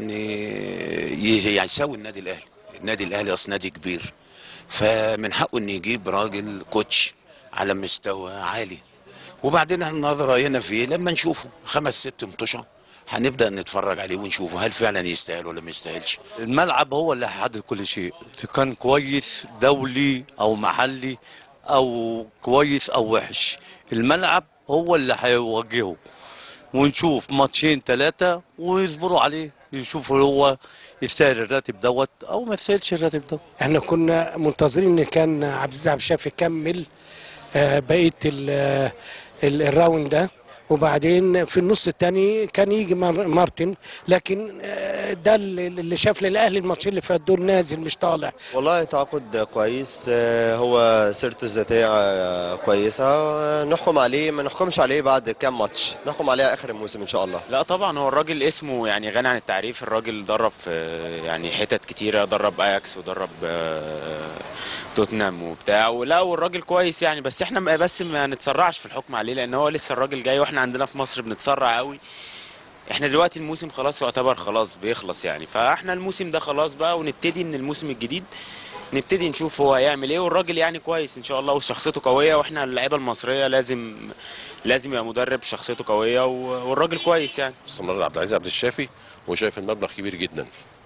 يعني يساوي النادي الاهلي النادي الاهلي اصلا نادي كبير فمن حقه ان يجيب راجل كوتش على مستوى عالي وبعدين احنا النهارده راينا فيه لما نشوفه خمس ست مطوشه هنبدا نتفرج عليه ونشوفه هل فعلا يستاهل ولا ما يستاهلش الملعب هو اللي هيحدد كل شيء كان كويس دولي او محلي او كويس او وحش الملعب هو اللي هيوجهه ونشوف ماتشين ثلاثة ويصبروا عليه يشوفوا هو يستاهل الراتب دوت او ما يستاهلش الراتب دوت احنا كنا منتظرين ان كان عبد العزيز عبد الشافي يكمل آه، بقيه ال- ال- الراوند ده وبعدين في النص الثاني كان يجي مار- مارتن لكن آه، ده اللي اللي شاف للاهلي الماتشين اللي فات دول نازل مش طالع والله تعاقد كويس آه، هو سيرته الذاتية آه، كويسة آه، نحكم عليه ما نحكمش عليه بعد كام ماتش نحكم عليه آخر الموسم إن شاء الله لا طبعا هو الراجل اسمه يعني غني عن التعريف الراجل درب في يعني حتت كتيره درب اياكس ودرب آه، توتنهام وبتاع ولا والراجل كويس يعني بس احنا ما- بس ما نتسرعش في الحكم عليه لان هو لسه الراجل جاي واحنا عندنا في مصر بنتسرع قوي احنا دلوقتي الموسم خلاص يعتبر خلاص بيخلص يعني فاحنا الموسم ده خلاص بقى ونبتدي من الموسم الجديد نبتدي نشوف هو هيعمل ايه والراجل يعني كويس ان شاء الله وشخصيته قويه واحنا اللعيبه المصريه لازم لازم يبقى مدرب شخصيته قويه و- والراجل كويس يعني استمرار عبد العزيز عبد الشافي وشايف المبلغ كبير جدا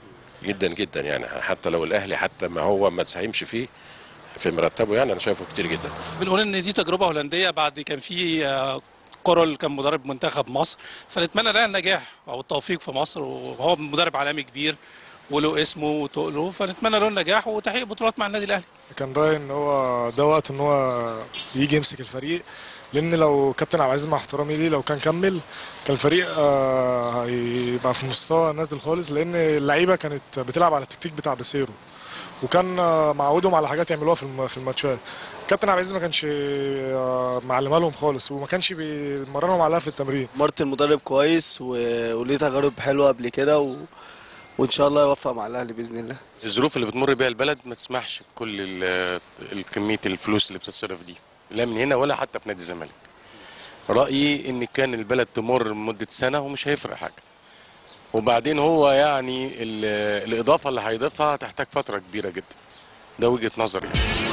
جدا جدا يعني حتى لو الاهلي حتى ما هو ما تساهمش فيه في مرتبه يعني انا شايفه كتير جدا بنقول ان دي تجربه هولنديه بعد كان في آه، كورول كان مدرب منتخب مصر فنتمنى لها النجاح او التوفيق في مصر وهو مدرب عالمي كبير وله اسمه وتقله فنتمنى له النجاح وتحقيق بطولات مع النادي الاهلي كان رايي ان هو ده وقت ان هو يجي يمسك الفريق لان لو كابتن عبد العزيز مع احترامي ليه لو كان كمل كان الفريق آه، هيبقى في مستوى نازل خالص لان اللعيبه كانت بتلعب على التكتيك بتاع بيسيرو وكان آه، معودهم على حاجات يعملوها في الم- في الماتشات كابتن عبد العزيز ما كانش آه، معلمها لهم خالص وما كانش بيمرنهم عليها في التمرين مارتن مدرب كويس و... وليه تجارب حلوه قبل كده و... وان شاء الله يوفق مع الاهلي باذن الله الظروف اللي بتمر بيها البلد ما تسمحش بكل ال- الكميه الفلوس اللي بتصرف دي لا من هنا ولا حتى في نادي الزمالك رايي ان كان البلد تمر مده سنه ومش هيفرق حاجه وبعدين هو يعني ال- الاضافه اللي هيضيفها هتحتاج فتره كبيره جدا ده وجهه نظري يعني.